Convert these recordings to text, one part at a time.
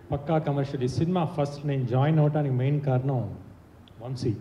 పక్కా commercial ఈ cinema first నేను join అవడానికి మెయిన్ కారణం వంశీ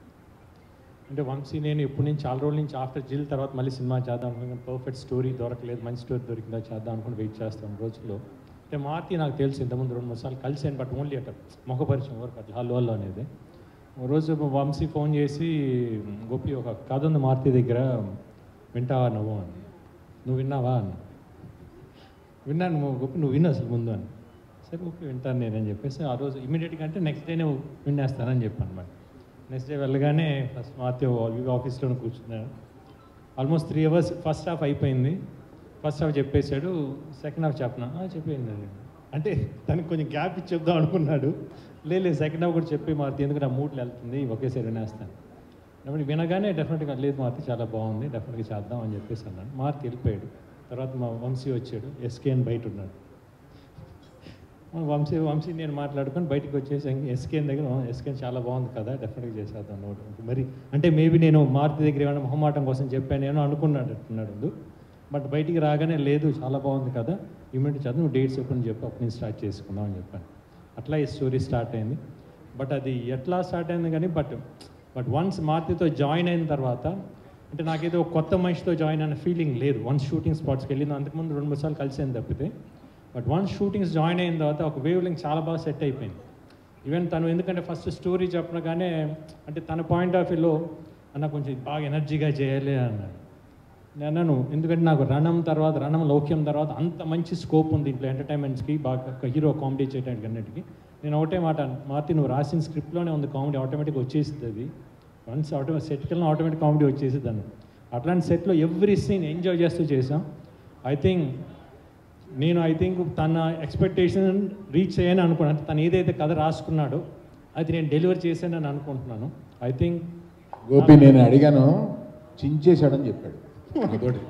అంటే వంశీ నేను ఎప్పటి నుంచి చాలా రోజుల నుంచి ఆఫ్టర్ జిల్ తర్వాత మళ్ళీ సినిమా చేద్దాం అనుకున్నాను పర్ఫెక్ట్ స్టోరీ దొరకలేదు మంచి స్టోరీ దొరికిందో చేద్దాం అనుకుని వెయిట్ చేస్తాను రోజుల్లో అంటే మార్తి నాకు తెలుసు ఇంతకుముందు రెండు మూడు సార్లు కలిసాను బట్ ఓన్లీ అట్లా ముఖపరిచయం వరకు అట్లా హలో హలో అనేది ఓ రోజు వంశీ ఫోన్ చేసి గోపి ఒక కథ ఉంది మార్తి దగ్గర వింటావా నువ్వు అని నువ్వు విన్నావా అని విన్నాను నువ్వు గొప్ప నువ్వు విను అసలు ముందు అని సరే ఓకే వింటాను నేనని చెప్పేసి ఆ రోజు ఇమీడియట్గా అంటే నెక్స్ట్ డే నువ్వు వినేస్తానని చెప్పాను అనమాట నెక్స్ట్ డే వెళ్ళగానే ఫస్ట్ మాతో ఆఫీస్లో కూర్చున్నాను almost three hours first half అయిపోయింది ఫస్ట్ హాఫ్ చెప్పేశాడు సెకండ్ హాఫ్ చెప్పనా "ఆ, చెప్పేయండి అని అంటే తనకి కొంచెం గ్యాప్ ఇచ్చి చెప్దాం అనుకున్నాడు లేదు లేదు సెకండ్ హాఫ్ కూడా చెప్పి మారుతి ఎందుకు నా మూడ్లు వెళ్తుంది ఒకేసారి వినేస్తాను కాబట్టి వినగానే డెఫినెట్గా లేదు మారుతి చాలా బాగుంది డెఫినెట్గా చేద్దాం అని చెప్పేసి అన్నాను మారుతి వెళ్ళిపోయాడు తర్వాత మా వంశీ వచ్చాడు ఎస్కే అని బయట ఉన్నాడు మన వంశీ వంశీ నేను మాట్లాడుకొని బయటకు వచ్చేసి ఎస్కేన్ దగ్గర ఎస్కేన్ చాలా బాగుంది కదా డెఫినెట్గా చేసేద్దాం నోట్ మరి అంటే మేబీ నేను మారుతి దగ్గర ఏమైనా మొహమాటం కోసం చెప్పాను నేను అనుకున్నాడు అంటున్నాడు బట్ బయటికి రాగానే లేదు చాలా బాగుంది కదా ఇమీడియట్ చదువు నువ్వు డేట్స్ ఎప్పుడు చెప్పి అప్పుడు నేను స్టార్ట్ చేసుకుందాం అని చెప్పాను అట్లా ఈ స్టోరీ స్టార్ట్ అయింది బట్ అది ఎట్లా స్టార్ట్ అయింది కానీ బట్ బట్ వన్స్ మారుతితో జాయిన్ అయిన తర్వాత అంటే నాకేదో ఒక కొత్త మనిషితో జాయిన్ అయిన ఫీలింగ్ లేదు వన్స్ షూటింగ్ స్పాట్స్కి వెళ్ళింది అంతకుముందు రెండు మూడు సార్లు కలిసాను తప్పితే బట్ వన్స్ షూటింగ్స్ జాయిన్ అయిన తర్వాత ఒక వేవ్ లింక్ చాలా బాగా సెట్ అయిపోయింది ఈవెన్ తను ఎందుకంటే ఫస్ట్ స్టోరీ చెప్పగానే అంటే తన పాయింట్ ఆఫ్ వ్యూలో అన్న కొంచెం బాగా ఎనర్జీగా చేయాలి అన్నాడు నేను అన్నాను ఎందుకంటే నాకు రణం తర్వాత రణం లౌక్యం తర్వాత అంత మంచి స్కోప్ ఉంది ఇంట్లో ఎంటర్టైన్మెంట్స్కి బాగా ఒక హీరో కామెడీ చేయడానికి అన్నిటికీ నేను ఒకటే మాట అన్నాను, మార్తి నువ్వు రాసిన స్క్రిప్ట్లోనే ఉంది కామెడీ ఆటోమేటిక్గా వచ్చేసింది అది వన్స్ ఆటోమేటిక్ సెట్కి వెళ్ళిన ఆటోమేటిక్ కామెడీ వచ్చేసింది అన్న అట్లాంటి సెట్లో ఎవ్రీ సీన్ ఎంజాయ్ చేస్తూ చేసాం ఐ థింక్ నేను ఐ థింక్ తన ఎక్స్పెక్టేషన్ రీచ్ అయ్యాను అనుకున్నాను అంటే తను ఏదైతే కథ రాసుకున్నాడో అది నేను డెలివర్ చేశానని అనుకుంటున్నాను ఐ థింక్ గోపి నేను అడిగాను చించేశాడని చెప్పాడు నాతోటి.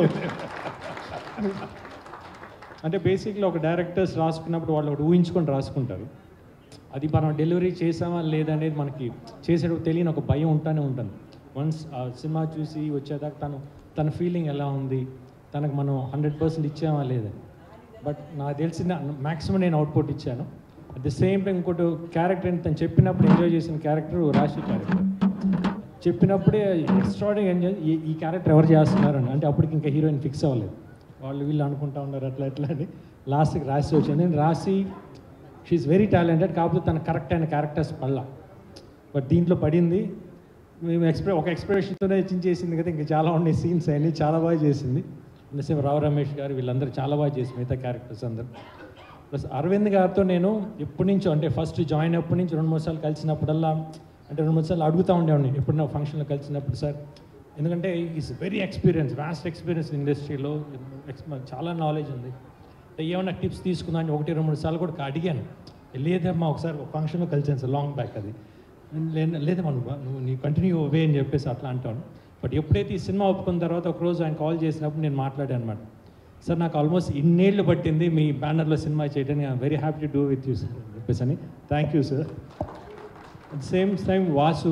అంటే బేసిక్లీ ఒక డైరెక్టర్స్ రాసుకున్నప్పుడు వాళ్ళు ఒకటి ఊహించుకొని రాసుకుంటారు అది మనం డెలివరీ చేసామా లేదనేది మనకి చేసేటప్పుడు తెలియని ఒక భయం ఉంటానే ఉంటుంది వన్స్ ఆ సినిమా చూసి వచ్చేదాకా తను తన ఫీలింగ్ ఎలా ఉంది తనకు మనం హండ్రెడ్ పర్సెంట్ ఇచ్చామా లేదని బట్ నాకు తెలిసిన మ్యాక్సిమం నేను అవుట్పుట్ ఇచ్చాను అట్ ది సేమ్ టైం ఇంకోటి క్యారెక్టర్ తను చెప్పినప్పుడు ఎంజాయ్ చేసిన క్యారెక్టర్ రాశి క్యారెక్టర్ చెప్పినప్పుడే ఎక్స్ట్రాడినరీ ఎంజాయ్ ఈ ఈ క్యారెక్టర్ ఎవరు చేస్తున్నారు అని అంటే అప్పటికి ఇంకా హీరోయిన్ ఫిక్స్ అవ్వలేదు వాళ్ళు వీళ్ళు అనుకుంటా ఉన్నారు అట్లా ఎట్లా అని లాస్ట్కి రాసి వచ్చింది నేను రాసి షీఈ్ వెరీ టాలెంటెడ్ కాకపోతే తన కరెక్ట్ అయిన క్యారెక్టర్స్ పడలా బట్ దీంట్లో పడింది మేము ఎక్స్ప్రె ఒక ఎక్స్ప్రెషన్తోనే చేసింది కదా ఇంకా చాలా ఉన్నాయి సీన్స్ అన్ని చాలా బాగా చేసింది సేమ్ రావు రమేష్ గారు వీళ్ళందరూ చాలా బాగా చేసి మిగతా క్యారెక్టర్స్ అందరూ ప్లస్ అరవింద్ గారితో నేను ఎప్పటి నుంచో అంటే ఫస్ట్ జాయిన్ అప్పటి నుంచి రెండు మూడు సార్లు కలిసినప్పుడల్లా అంటే రెండు మూడు సార్లు అడుగుతూ ఉండేవాడిని ఎప్పుడైనా ఫంక్షన్లో కలిసినప్పుడు సార్ ఎందుకంటే is very experience vast experience ఇండస్ట్రీలో చాలా నాలెడ్జ్ ఉంది అంటే ఏమైనా టిప్స్ తీసుకుందా అని ఒకటి రెండు మూడు సార్లు కూడా అడిగాను లేదమ్మా ఒకసారి ఒక ఫంక్షన్లో కలిసాను సార్ లాంగ్ బ్యాక్ అది లే- లేదమ్మా నువ్వు నువ్వు నీ కంటిన్యూ అవే అని చెప్పేసి అట్లా అంటాను బట్ ఎప్పుడైతే ఈ సినిమా ఒప్పుకున్న తర్వాత ఒకరోజు ఆయన కాల్ చేసినప్పుడు నేను మాట్లాడాను అనమాట సార్ నాకు ఆల్మోస్ట్ ఇన్నేళ్ళు పట్టింది మీ బ్యానర్లో సినిమా చేయడానికి I'm very happy to do with you sir అని చెప్పేసి అని thank you sir at same time Vasu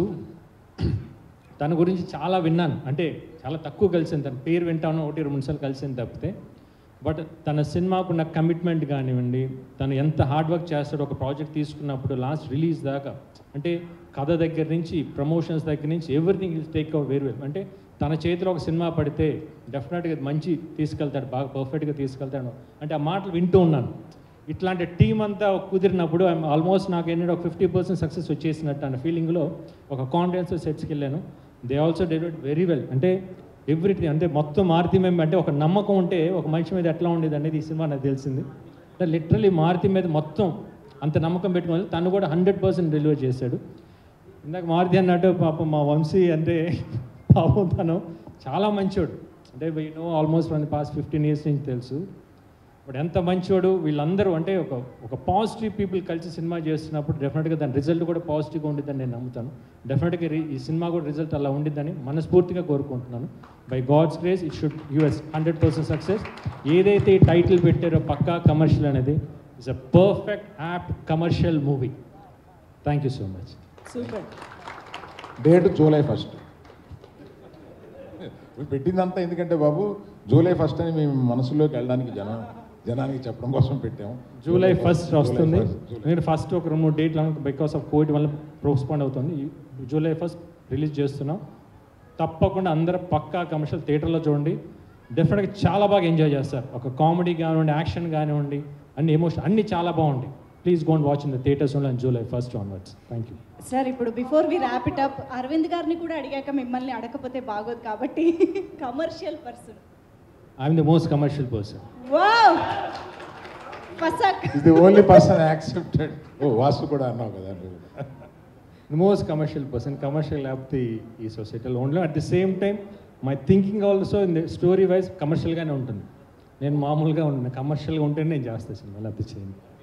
తన గురించి చాలా విన్నాను అంటే చాలా తక్కువ కలిసింది తన పేరు వింటాను ఒకటి రెండు మూడు సార్లు కలిసింది తప్పితే బట్ తన సినిమాకు ఉన్న కమిట్మెంట్ కానివ్వండి తను ఎంత హార్డ్ వర్క్ చేస్తాడో ఒక ప్రాజెక్ట్ తీసుకున్నప్పుడు లాస్ట్ రిలీజ్ దాకా అంటే కథ దగ్గర నుంచి ప్రమోషన్స్ దగ్గర నుంచి ఎవ్రీథింగ్ ఇస్ టేక్ అవర్ వేరు అంటే తన చేతిలో ఒక సినిమా పడితే డెఫినెట్గా మంచి తీసుకెళ్తాడు బాగా పర్ఫెక్ట్గా తీసుకెళ్తాడు అంటే ఆ మాటలు వింటూ ఉన్నాను ఇట్లాంటి టీం అంతా కుదిరినప్పుడు ఆల్మోస్ట్ నాకు ఏంటంటే ఒక ఫిఫ్టీ పర్సెంట్ సక్సెస్ వచ్చేసినట్టు అన్న ఫీలింగ్లో ఒక కాన్ఫిడెన్స్ సెట్స్కి వెళ్ళాను they also delivered very well అంటే ఎవ్రీథింగ్ అంటే మొత్తం మారుతి మేము అంటే ఒక నమ్మకం ఉంటే ఒక మనిషి మీద ఎట్లా ఉండేది అనేది ఈ సినిమా నాకు తెలిసింది అంటే లిటరలీ మారుతి మీద మొత్తం అంత నమ్మకం పెట్టుకొని తను కూడా హండ్రెడ్ పర్సెంట్ డెలివర్ చేశాడు ఇందాక మారుతి అన్నట్టు పాపం మా వంశీ అంటే పాపం తను చాలా మంచోడు అంటే we know almost one past fifteen years నుంచి తెలుసు బట్ ఎంత మంచోడు వీళ్ళందరూ అంటే ఒక ఒక పాజిటివ్ పీపుల్ కలిసి సినిమా చేస్తున్నప్పుడు డెఫినెట్గా దాని రిజల్ట్ కూడా పాజిటివ్గా ఉండిద్దని నేను నమ్ముతాను డెఫినెట్గా రి- ఈ సినిమా కూడా రిజల్ట్ అలా ఉండిద్దని మనస్ఫూర్తిగా కోరుకుంటున్నాను by God's grace it should us hundred percent success ఏదైతే ఈ టైటిల్ పెట్టారో పక్కా కమర్షియల్ అనేది it's a perfect app commercial movie thank you so much super date July first పెట్టిందంతా ఎందుకంటే బాబు జూలై ఫస్ట్ అని మీ మనసులోకి వెళ్ళడానికి జనం జనానికి చెప్పడం కోసం పెట్టాం జూలై ఫస్ట్ జూలై వస్తుంది first, జూలై. నేను ఫస్ట్ ఒక రెండు మూడు డేట్లు బికాస్ ఆఫ్ కోవిడ్ వల్ల పోస్ట్పోండ్ అవుతుంది ఈ జూలై ఫస్ట్ రిలీజ్ చేస్తున్నాం తప్పకుండా అందరూ పక్కా కమర్షియల్ థియేటర్లో చూడండి డెఫినెట్గా చాలా బాగా ఎంజాయ్ చేస్తారు ఒక కామెడీ కానివ్వండి యాక్షన్ కానివ్వండి అన్ని ఎమోషన్ అన్ని చాలా బాగుంటాయి please go and watch in the theatres only July first onwards thank you sir ఇప్పుడు before we wrap it up Aravind గారిని కూడా అడిగాక మిమ్మల్ని అడగకపోతే బాగోదు కాబట్టి commercial person I'm the most commercial person wow ఫసక్ is the only person accepted ఓ వాసు కూడా అన్నావు కదా నువ్వు. The most commercial person commercial లేకపోతే ఈ సొసైటీలో ఉండలేం at the same time my thinking also in the story wise కమర్షియల్గానే ఉంటుంది నేను మామూలుగా ఉన్న కమర్షియల్గా ఉంటేనే నేను చేస్తాను సినిమా లేకపోతే చేయను